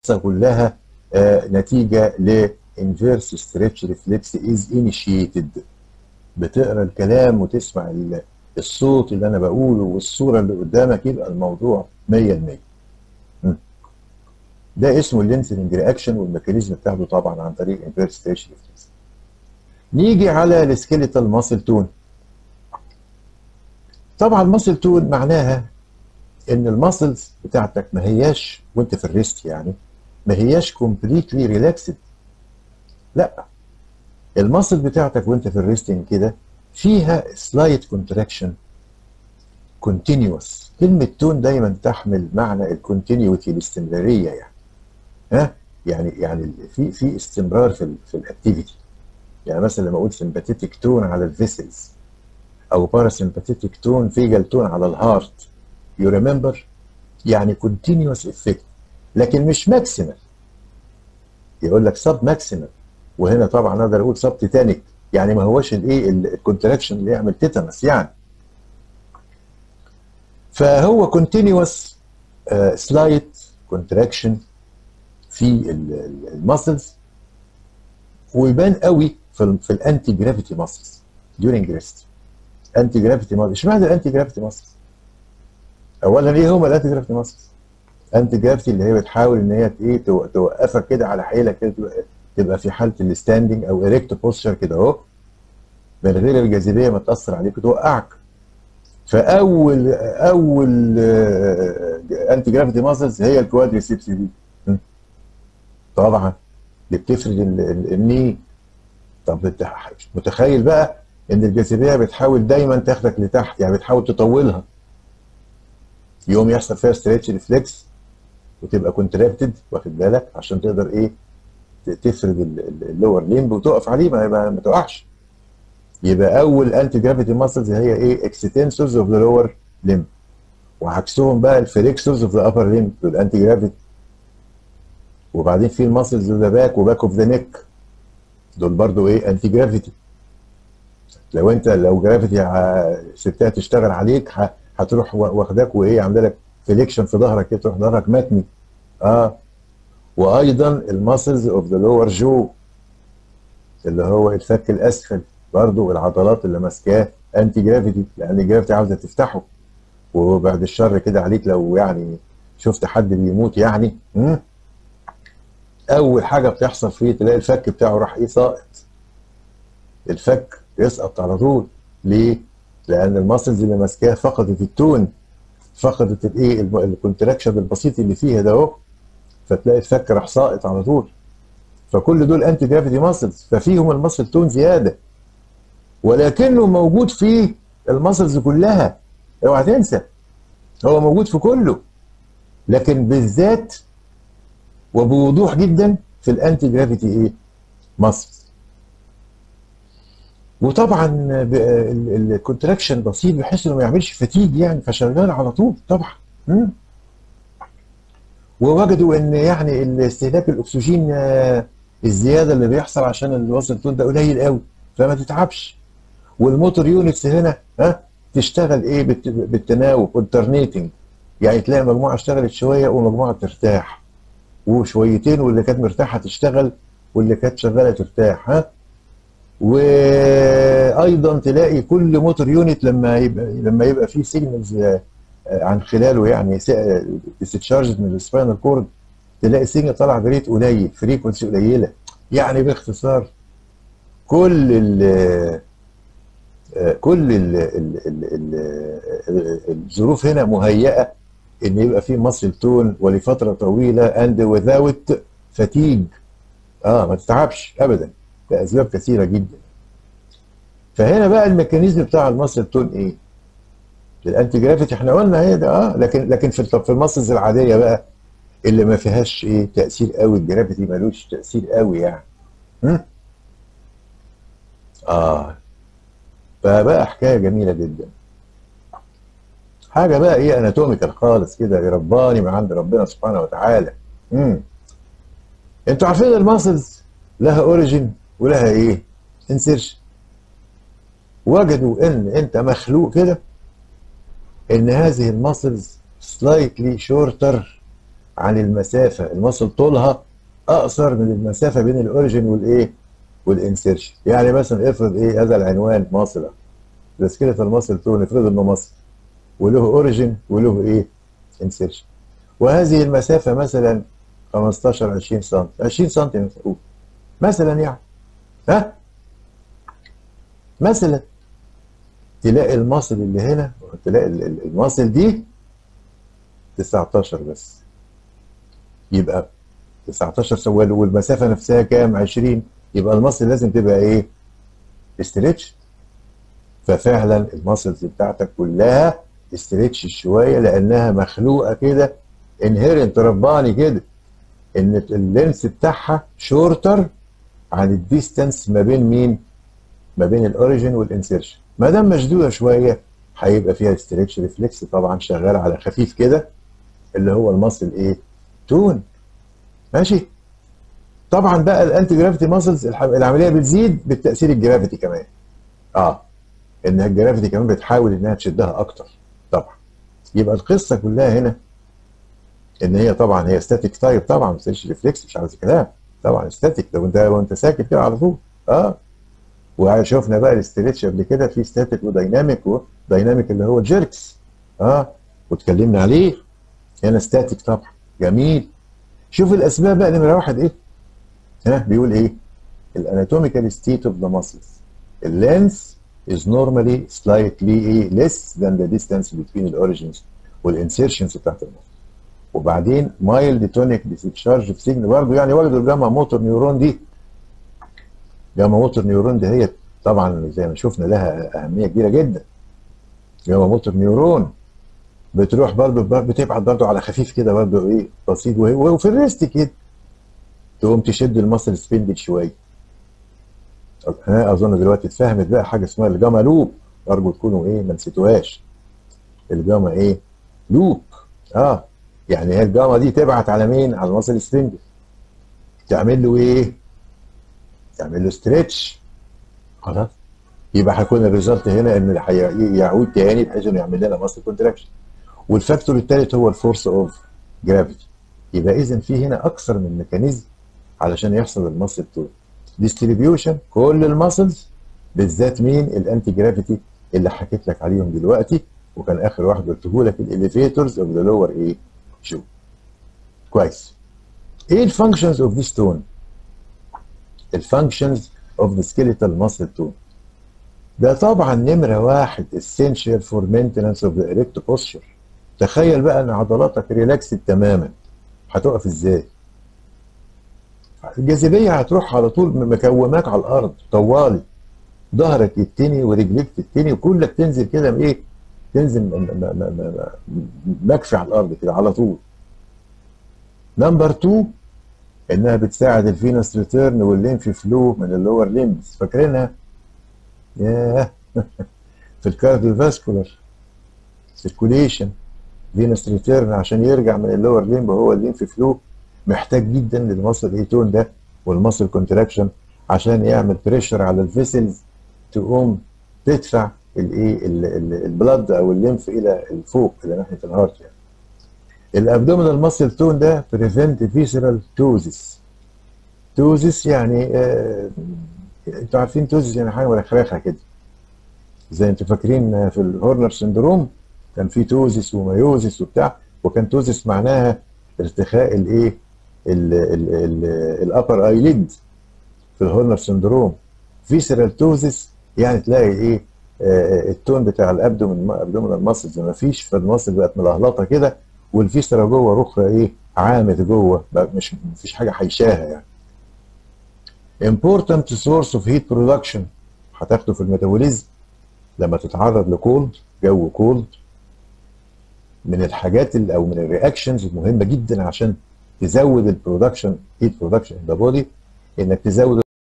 كلها آه نتيجه لانفيرس ستريتش ريفلكس از انيشيتد بتقرا الكلام وتسمع الصوت اللي انا بقوله والصوره اللي قدامك يبقى الموضوع 100% ده اسمه اللينسنج رياكشن والميكانيزم بتاعته طبعا عن طريق انفيرس ستريتش ريفلكس نيجي على السكيليتال ماسل تون طبعا ماسل تون معناها ان الماسلز بتاعتك ما هياش وانت في الريست يعني ما هياش كومبليتلي ريلاكسد لا الماسل بتاعتك وانت في الريستنج كده فيها سلايت كونتراكشن كونتينيوس كلمة تون دايما تحمل معنى الكونتينيوتي الاستمرارية يعني ها يعني يعني في في استمرار في ال في الاكتيفيتي يعني مثلا لما اقول سمباتيتك تون على الفيسلز او باراسمباتيتك تون فيجال تون على الهارت يو ريمبر يعني كونتينيوس افكت لكن مش ماكسيمال يقول لك سب ماكسيمال وهنا طبعا اقدر اقول سب تيتانيك يعني ما هوش الايه الكونتراكشن اللي يعمل تيتانس يعني فهو كونتينيوس سلايت كونتراكشن في الماسلز ويبان قوي في في الانتي جرافيتي ماسلز ديورنج ريست انتي جرافيتي ماسلز اشمعنى الانتي جرافيتي ماسلز؟ اولا ايه هم الانتي جرافيتي ماسلز؟ انتي جرافيتي اللي هي بتحاول ان هي ايه توقفك كده على حيلك كده تبقى في حاله الستاندنج او اريكت بوستشر كده اهو من غير الجاذبيه ما تاثر عليك وتوقعك فاول اول انتي جرافيتي ماسلز هي الكوادريسيبس دي طبعا اللي بتفرد الني طب انت متخيل بقى ان الجاذبيه بتحاول دايما تاخدك لتحت يعني بتحاول تطولها يوم يحصل فيها ستريتش ريفلكس وتبقى كونتراكتد واخد بالك عشان تقدر ايه تفرد اللور ليمب وتقف عليه ما, ما, ما تقعش يبقى اول انتي جرافيتي ماسلز هي ايه اكستنسورز اوف ذا لور ليمب وعكسهم بقى الفليكسورز اوف ذا ابر ليمب دول انتي جرافيتي وبعدين في الماسلز اوف ذا باك وباك اوف ذا نيك دول برضو ايه انتي جرافيتي لو انت لو جرافيتي سبتها تشتغل عليك هتروح واخداك وايه عامله لك فليكشن في ظهرك كده تروح ظهرك متني اه وايضا الماسلز اوف ذا لور جو اللي هو الفك الاسفل برضه العضلات اللي ماسكاه انتي جرافيتي لان الجرافيتي عاوزه تفتحه وبعد الشر كده عليك لو يعني شفت حد بيموت يعني مم. اول حاجه بتحصل فيه تلاقي الفك بتاعه راح ايه ساقط الفك يسقط على طول ليه؟ لان الماسلز اللي ماسكاه فقدت التون فقدت الايه الكونتراكشن البسيط اللي فيها ده اهو فتلاقي الفك راح ساقط على طول فكل دول انتي جرافيتي ماسلز ففيهم الماسل تون زياده ولكنه موجود في الماسلز كلها اوعى تنسى هو موجود في كله لكن بالذات وبوضوح جدا في الانتي جرافيتي ايه ماسلز وطبعا الكونتراكشن بسيط بحيث انه ما يعملش فتيج يعني فشغال على طول طبعا مم. ووجدوا ان يعني استهلاك الاكسجين الزياده اللي بيحصل عشان الوزن تون ده قليل قوي فما تتعبش والموتور يونتس هنا ها تشتغل ايه بالتناوب الترنيتنج يعني تلاقي مجموعه اشتغلت شويه ومجموعه ترتاح وشويتين واللي كانت مرتاحه تشتغل واللي كانت شغاله ترتاح ها وايضا تلاقي كل موتور يونت لما يبقى لما يبقى فيه سيجنالز عن خلاله يعني ديستشارج من السباينال كورد تلاقي سيجنال طالع بريت قليل فريكونسي قليله يعني باختصار كل ال كل ال ال ال الظروف هنا مهيئه ان يبقى في مصل تون ولفتره طويله اند without فتيج اه ما تتعبش ابدا لاسباب كثيره جدا فهنا بقى الميكانيزم بتاع المصل تون ايه؟ الانتي جرافيتي احنا قلنا هي ده اه لكن لكن في في المصلز العاديه بقى اللي ما فيهاش ايه تاثير قوي الجرافيتي ملوش تاثير قوي يعني م? اه فبقى حكايه جميله جدا حاجه بقى ايه اناتوميكال خالص كده يرباني من عند ربنا سبحانه وتعالى امم انتوا عارفين الماسلز لها اوريجين ولها ايه انسيرشن وجدوا ان انت مخلوق كده ان هذه الماسلز slightly shorter عن المسافه المصل طولها اقصر من المسافه بين الاوريجن والايه والانسيرشن يعني مثلا افرض ايه هذا العنوان مصل ده سكيلتال مصل تون افرض انه مصل وله اوريجن وله ايه انسيرشن وهذه المسافه مثلا 15 20 سم 20 سم مثلا مثلا يعني ها مثلا تلاقي المصل اللي هنا تلاقي المصل دي 19 بس يبقى 19 سوال والمسافه نفسها كام 20 يبقى المصل لازم تبقى ايه استريتش ففعلا المصلز بتاعتك كلها استريتش شويه لانها مخلوقه كده انهيرنت رباني كده ان اللينس بتاعها شورتر عن الديستانس ما بين مين ما بين الاوريجن والانسيرشن ما دام مشدوده شويه هيبقى فيها ستريتش ريفلكس طبعا شغال على خفيف كده اللي هو المصل ايه تون ماشي طبعا بقى الانتي جرافيتي ماسلز العمليه بتزيد بالتاثير الجرافيتي كمان اه انها الجرافيتي كمان بتحاول انها تشدها اكتر طبعا يبقى القصه كلها هنا ان هي طبعا هي ستاتيك تايب طبعا ما بتصيرش ريفلكس مش عاوز كلام طبعا ستاتيك لو انت وانت ساكت كده على طول اه وشفنا بقى الاستريتش قبل كده في ستاتيك ودايناميك ودايناميك اللي هو الجيركس اه واتكلمنا عليه هنا ستاتيك طبعا جميل شوف الاسباب بقى نمره واحد ايه ها بيقول ايه الاناتوميكال ستيت اوف ذا ماسلز اللينس is normally slightly ايه less than the distance between the origins والانسيرشنز بتاعت المصل وبعدين مايلد تونيك ديسشارج في سجن برضه يعني وجدوا الجاما موتور نيورون دي جاما موتور نيورون دي هي طبعا زي ما شفنا لها اهميه كبيره جدا جاما موتور نيورون بتروح برضه بتبعت برضه على خفيف كده برضه ايه بسيط وفي الريست كده تقوم تشد المصل سبندج شويه ها اظن دلوقتي اتفهمت بقى حاجه اسمها الجاما لوب ارجو تكونوا ايه ما نسيتوهاش الجاما ايه لوب اه يعني هي الجاما دي تبعت على مين على المصل سبندج تعمل له ايه تعمل له ستريتش خلاص يبقى هيكون الريزلت هنا ان يعود تاني بحيث انه يعمل لنا ماسل كونتراكشن والفاكتور الثالث هو الفورس اوف جرافيتي يبقى اذا في هنا اكثر من ميكانيزم علشان يحصل الماسل تون ديستريبيوشن كل الماسلز بالذات مين الانتي جرافيتي اللي حكيت لك عليهم دلوقتي وكان اخر واحد قلته لك الاليفيتورز اوف ذا لور ايه شو كويس ايه الفانكشنز اوف ذيس تون الفانكشنز اوف ذا سكيليتال ماسل تون ده طبعا نمره واحد essential for maintenance of the erect posture تخيل بقى ان عضلاتك ريلاكسد تماما هتقف ازاي الجاذبيه هتروح على طول مكوماك على الارض طوالي ظهرك يتني ورجليك تتني وكلك تنزل كده ايه تنزل مكفي على الارض كده على طول نمبر 2 انها بتساعد الفينس ريتيرن والليمف فلو من اللور ليمبس فاكرينها ياه في الكارديو فاسكولار سيركوليشن فينس ريتيرن عشان يرجع من اللور ليمب هو الليمف فلو محتاج جدا للمصل ايتون ده والمصل كونتراكشن عشان يعمل بريشر على الفيسلز تقوم تدفع الايه البلد او الليمف الى الفوق الى ناحيه الهارت يعني الابدومينال ماسل تون ده بريفنت فيسرال توزس توزس يعني آه انتوا عارفين توزس يعني حاجه مرخرخه كده زي انتوا فاكرين في الهورنر سندروم كان في توزس وميوزس وبتاع وكان توزس معناها ارتخاء الايه الابر ايليد في الهورنر سندروم فيسرال توزس يعني تلاقي ايه آه التون بتاع الابدومين ابدومينال ماسلز ما فيش فالماسل بقت ملهلطه كده والفيسرا جوه رخرة ايه عامت جوه مش مفيش حاجه حيشاها يعني important source of heat production هتاخده في الميتابوليزم لما تتعرض لكولد جو كولد من الحاجات اللي او من الرياكشنز المهمه جدا عشان تزود البرودكشن هيت برودكشن ان ذا بودي انك تزود